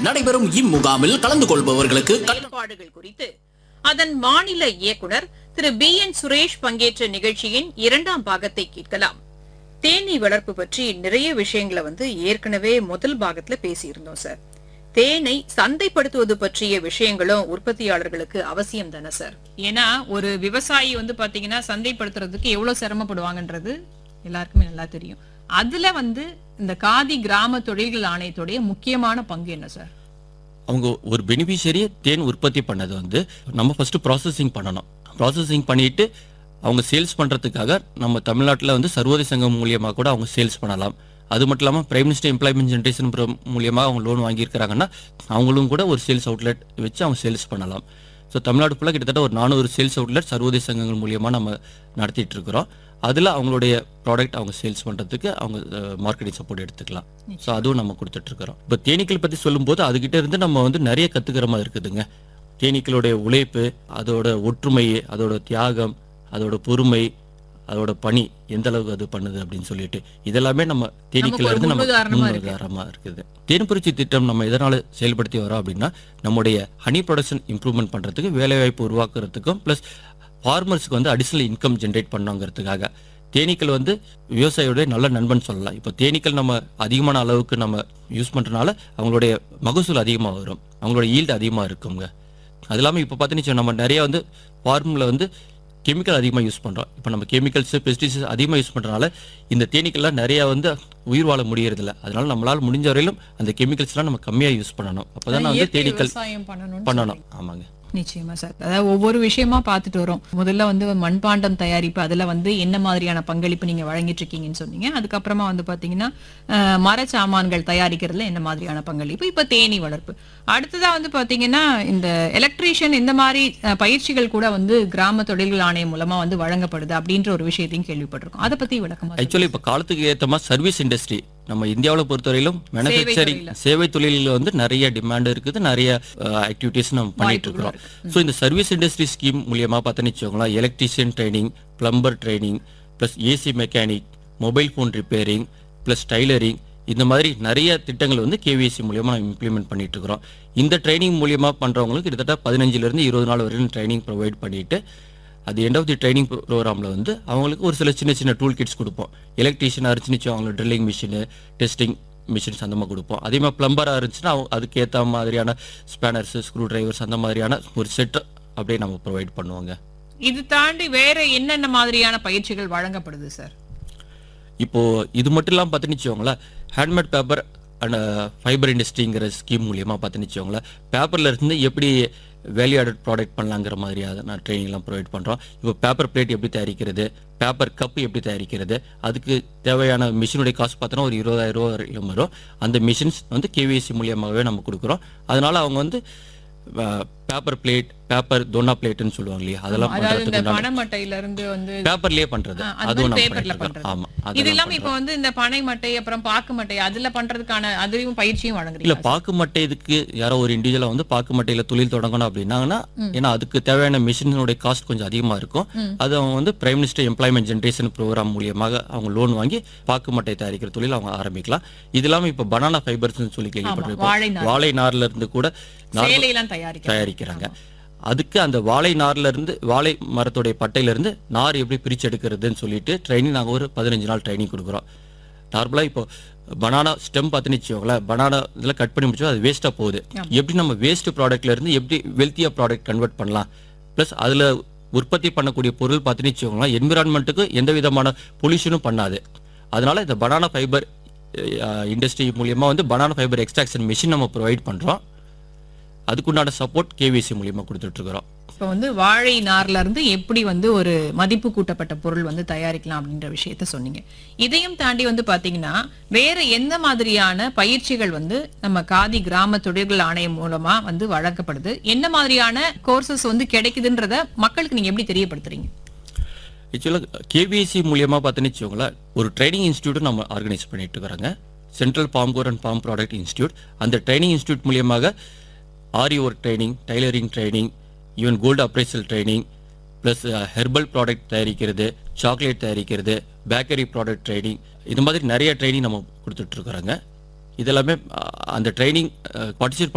நடைபெறும் இம்முகாமில் கலந்து கொள்பவர்களுக்கு கட்டணம் செயல்பாடுகள் குறித்து அதன் மாநில இயக்குனர் திரு பி என் சுரேஷ் பங்கேற்ற நிகழ்ச்சியின் இரண்டாம் பாகத்தை கேட்கலாம் தேனீ வளர்ப்பு பற்றி நிறைய விஷயங்களை வந்து ஏற்கனவே முதல் பாகத்துல பேசியிருந்தோம் சார் தேனை சந்தைப்படுத்துவது பற்றிய விஷயங்களும் உற்பத்தியாளர்களுக்கு அவசியம் தானே சார் ஏன்னா ஒரு விவசாயி வந்து பாத்தீங்கன்னா சந்தைப்படுத்துறதுக்கு எவ்வளவு சிரமப்படுவாங்கன்றது எல்லாருக்குமே நல்லா தெரியும் அதுல வந்து இந்த காதி கிராம தொழில்கள் ஆணையத்துடைய முக்கியமான பங்கு என்ன சார் அவங்க ஒரு பெனிஃபிஷரியை தேன் உற்பத்தி பண்ணது வந்து நம்ம ஃபர்ஸ்ட் ப்ராசஸிங் பண்ணணும் ப்ராசஸிங் பண்ணிட்டு அவங்க சேல்ஸ் பண்றதுக்காக நம்ம தமிழ்நாட்டில் வந்து சர்வதேச சங்கம் மூலியமாக கூட அவங்க சேல்ஸ் பண்ணலாம் அது மட்டும் இல்லாமல் பிரைம் மினிஸ்டர் எம்ப்ளாய்மெண்ட் ஜென்ரேஷன் மூலியமாக அவங்க லோன் வாங்கியிருக்கிறாங்கன்னா அவங்களும் கூட ஒரு சேல்ஸ் அவுட்லெட் வச்சு அவங்க சேல்ஸ் பண்ணலாம் ஸோ தமிழ்நாடு ஃபுல்லாக கிட்டத்தட்ட ஒரு நானூறு சேல்ஸ் அவுட்லெட் சர்வதேச சங்கங்கள் மூலியமாக நம்ம நடத்திட்டு இருக்கிறோம் அதில் அவங்களுடைய ப்ராடக்ட் அவங்க சேல்ஸ் பண்ணுறதுக்கு அவங்க மார்க்கெட்டிங் சப்போர்ட் எடுத்துக்கலாம் ஸோ அதுவும் நம்ம கொடுத்துட்டு இருக்கிறோம் இப்போ தேனீக்கள் பற்றி சொல்லும்போது அதுகிட்ட இருந்து நம்ம வந்து நிறைய கற்றுக்கிற மாதிரி இருக்குதுங்க தேனீக்களுடைய உழைப்பு அதோட ஒற்றுமை அதோட தியாகம் அதோட பொறுமை அதோட பணி எந்த அளவுக்கு அது பண்ணுது அப்படின்னு சொல்லிட்டு இதெல்லாமே நம்ம தேனீக்கள் ஒரு இருந்து நம்ம முன்னுதாரணமா இருக்கு. முன்னுதாரணமா இருக்குது தேன்புரட்சி திட்டம் நம்ம எதனால செயல்படுத்தி வரோம் அப்படின்னா நம்முடைய ஹனி ப்ரொடக்ஷன் இம்ப்ரூவ்மெண்ட் பண்றதுக்கு வேலைவாய்ப்பு உருவாக்குறதுக்கும் ப்ளஸ் ஃபார்மர்ஸ்க்கு வந்து அடிஷனல் இன்கம் ஜென்ரேட் பண்ணோங்கிறதுக்காக தேனீக்கள் வந்து விவசாயியோட நல்ல நண்பன் சொல்லலாம் இப்போ தேனீக்கள் நம்ம அதிகமான அளவுக்கு நம்ம யூஸ் பண்றதுனால அவங்களுடைய மகசூல் அதிகமாக வரும் அவங்களோட ஈல்டு அதிகமாக இருக்குங்க அது இல்லாமல் இப்போ பார்த்தீங்கன்னா நம்ம நிறைய வந்து ஃபார்மில் வந்து கெமிக்கல் அதிகமாக யூஸ் பண்ணுறோம் இப்போ நம்ம கெமிக்கல்ஸ் பெஸ்டிசைட்ஸ் அதிகமாக யூஸ் பண்ணுறதுனால இந்த தேனீக்கள்லாம் நிறையா வந்து உயிர் வாழ முடியறதில்ல அதனால நம்மளால் முடிஞ்ச வரையிலும் அந்த கெமிக்கல்ஸ்லாம் நம்ம கம்மியாக யூஸ் பண்ணணும் அப்போ தான் வந்து இயற்கை தேனீக்கள் விவசாயம் பண்ணணும் பண்ணணும் ஆமாங்க நிச்சயமா சார் அதாவது ஒவ்வொரு விஷயமா பார்த்துட்டு வரோம் முதல்ல வந்து மண்பாண்டம் தயாரிப்பு அதுல வந்து என்ன மாதிரியான பங்களிப்பு நீங்க வழங்கிட்டு இருக்கீங்கன்னு சொன்னீங்க அதுக்கப்புறமா வந்து பாத்தீங்கன்னா அஹ், மரச்சாமான்கள் தயாரிக்கிறதுல என்ன மாதிரியான பங்களிப்பு இப்ப தேனீ வளர்ப்பு அடுத்ததா வந்து பாத்தீங்கன்னா இந்த எலக்ட்ரீஷியன் இந்த மாதிரி அஹ், பயிற்சிகள் கூட வந்து கிராம தொழில்கள் ஆணையம் மூலமா வந்து வழங்கப்படுது அப்படின்ற ஒரு விஷயத்தையும் கேள்விப்பட்டிருக்கோம் அதை பத்தி விளக்கமா சொல்லுங்க. ஆக்சுவலி இப்போ காலத்துக்கு ஏற்ற மாதிரி சர்வீஸ் இண்டஸ்ட்ரி நம்ம இந்தியாவில் பொறுத்தவரையிலும் மேனுஃபேக்சரிங் சேவை தொழிலில் வந்து நிறைய டிமாண்ட் இருக்குது நிறைய ஆக்டிவிட்டிஸ் நம்ம பண்ணிட்டு இருக்கிறோம் ஸோ இந்த சர்வீஸ் இண்டஸ்ட்ரி ஸ்கீம் மூலியமா பார்த்தோன்னு வச்சுக்கோங்களேன் electrician training plumber training plus AC mechanic mobile phone repairing plus tailoring இந்த மாதிரி நிறைய திட்டங்கள் வந்து கேவிஎஸ்சி மூலியமா நம்ம இம்ப்ளிமெண்ட் பண்ணிட்டு இருக்கிறோம் இந்த ட்ரைனிங் மூலியமா பண்றவங்களுக்கு கிட்டத்தட்ட பதினஞ்சுல இருந்து இருபது நாள் வரையும் ட்ரைனிங் ப்ரொவைட் பண்ணிட்டு அது எண்ட் ஆஃப் தி ட்ரைனிங் ப்ரோக்ராமில் வந்து அவங்களுக்கு ஒரு சில சின்ன சின்ன டூல் கிட்ஸ் கொடுப்போம் எலக்ட்ரீஷியனாக இருந்துச்சு அவங்களுக்கு ட்ரில்லிங் மிஷினு டெஸ்டிங் மிஷின்ஸ் அந்த மாதிரி கொடுப்போம் அதே மாதிரி பிளம்பராக இருந்துச்சுன்னா அவங்க அதுக்கு ஏற்ற மாதிரியான ஸ்பேனர்ஸ் ஸ்க்ரூ டிரைவர்ஸ் அந்த மாதிரியான ஒரு செட் அப்படியே நம்ம ப்ரொவைட் பண்ணுவாங்க இது தாண்டி வேற என்னென்ன மாதிரியான பயிற்சிகள் வழங்கப்படுது சார் இப்போ இது மட்டும் இல்லாமல் பார்த்துன்னு வச்சுக்கோங்களேன் ஹேண்ட்மேட் பேப்பர் அண்ட் ஃபைபர் இண்டஸ்ட்ரிங்கிற ஸ்கீம் மூலியமாக பார்த்துன்னு வச்சுக்கோங்களேன் பேப்பர்ல இருந்து எப்படி வேல்யூ ஆடட் ப்ராடக்ட் பண்ணலாங்கிற மாதிரியாக நான் ட்ரைனிங்லாம் ப்ரொவைட் பண்ணுறோம் இப்போ பேப்பர் பிளேட் எப்படி தயாரிக்கிறது பேப்பர் கப் எப்படி தயாரிக்கிறது அதுக்கு தேவையான மிஷினுடைய காஸ்ட் பார்த்தோன்னா ஒரு இருபதாயிரம் ரூபா வரைக்கும் வரும் அந்த மிஷின்ஸ் வந்து கேவிஎஸ்சி மூலியமாகவே நம்ம கொடுக்குறோம் அதனால அவங்க வந்து பேப்பர் பிளேட் பேப்பர் தோனா பிளேட்னு சொல்லுவாங்க இல்லையா அதெல்லாம் அதாவது இந்த பண்ணுறதுக்கு பனைமட்டையில இருந்து வந்து பேப்பர்லயே பண்றது ஆ, அது அதுவும் மாதிரி நம்ம பேப்பர்ல பண்ணிட்டு இருக்கோம். பண்றது ஆமா இது அதெல்லாம் இல்லாம இப்ப வந்து இந்த பனை மட்டை அப்புறம் பாக்கு மட்டை அதுல பண்றதுக்கான அதுலயும் பயிற்சியும் இல்ல வழங்குறீங்க பாக்கு மட்டை இதுக்கு யாரோ ஒரு இண்டிவிஜுவலா வந்து பாக்கு மட்டையில தொழில் தொடங்கணும் அப்படின்னாங்கன்னா ஏன்னா அதுக்கு தேவையான மிஷினுடைய காஸ்ட் கொஞ்சம் அதிகமா இருக்கும் அது அவங்க வந்து prime minister employment generation programme மூலியமாக அவங்க லோன் வாங்கி பாக்கு மட்டை தயாரிக்கிற தொழில் அவங்க ஆரம்பிக்கலாம் இது இல்லாம இப்ப பனானா ஃபைபர்ஸ்னு சொல்லி வாழை கேள்விப்பட்டிருப்போம் நார். வாழை நார்ல இருந்து கூட நார் சேலையெல்லாம் தயாரிக்க தயாரிக்கிறாங்க அதுக்கு அந்த வாழை நார்ல இருந்து வாழை மரத்துடைய பட்டையில இருந்து நார் எப்படி பிரிச்சு எடுக்கிறதுன்னு சொல்லிட்டு ட்ரைனிங் நாங்க ஒரு பதினஞ்சு நாள் ட்ரைனிங் கொடுக்குறோம் நார்மலா இப்போ பனானா ஸ்டெம் பார்த்துன்னு வச்சுக்கோங்களேன் பனானா இதில் கட் பண்ணி முடிச்சோம் அது வேஸ்ட்டாக போகுது எப்படி நம்ம வேஸ்ட் ப்ராடக்ட்ல இருந்து எப்படி வெல்த்தியாக ப்ராடக்ட் கன்வெர்ட் பண்ணலாம் ப்ளஸ் அதுல உற்பத்தி பண்ணக்கூடிய பொருள் பார்த்துன்னு வச்சுக்கோங்களேன் என்விரான்மெண்ட்டுக்கு எந்த விதமான பொல்யூஷனும் பண்ணாது அதனால இந்த பனானா ஃபைபர் இண்டஸ்ட்ரி மூலியமா வந்து பனானா ஃபைபர் எக்ஸ்ட்ராக்ஷன் மிஷின் நம்ம ப்ரொவைட் பண்றோம் அதுக்குண்டான சப்போர்ட் கேவிசி மூலியமா கொடுத்துட்டு இருக்கிறோம் இப்ப வந்து வாழை நார்ல இருந்து எப்படி வந்து ஒரு மதிப்பு கூட்டப்பட்ட பொருள் வந்து தயாரிக்கலாம் அப்படின்ற விஷயத்த சொன்னீங்க இதையும் தாண்டி வந்து பாத்தீங்கன்னா வேற எந்த மாதிரியான பயிற்சிகள் வந்து நம்ம காதி கிராம தொழில்கள் ஆணையம் மூலமா வந்து வழங்கப்படுது என்ன மாதிரியான கோர்சஸ் வந்து கிடைக்குதுன்றத மக்களுக்கு நீங்க எப்படி தெரியப்படுத்துறீங்க ஆக்சுவலாக கேவிஎஸ்சி மூலியமா பார்த்தீங்கன்னு வச்சுக்கோங்களேன் ஒரு ட்ரைனிங் இன்ஸ்டியூட் நம்ம ஆர்கனைஸ் பண்ணிட்டு இருக்கிறாங்க central palm gur and palm product institute அந்த ட்ரைனிங் இன்ஸ்டியூட் மூலியமாக aari work training tailoring training even gold appraisal training plus herbal product தயாரிக்கிறது சாக்லேட் தயாரிக்கிறது பேக்கரி ப்ராடக்ட் ட்ரைனிங் இது மாதிரி நிறைய ட்ரைனிங் நம்ம கொடுத்துட்டு இருக்கிறோங்க இதெல்லாமே அஹ், அந்த ட்ரைனிங் பார்ட்டிசிபேட்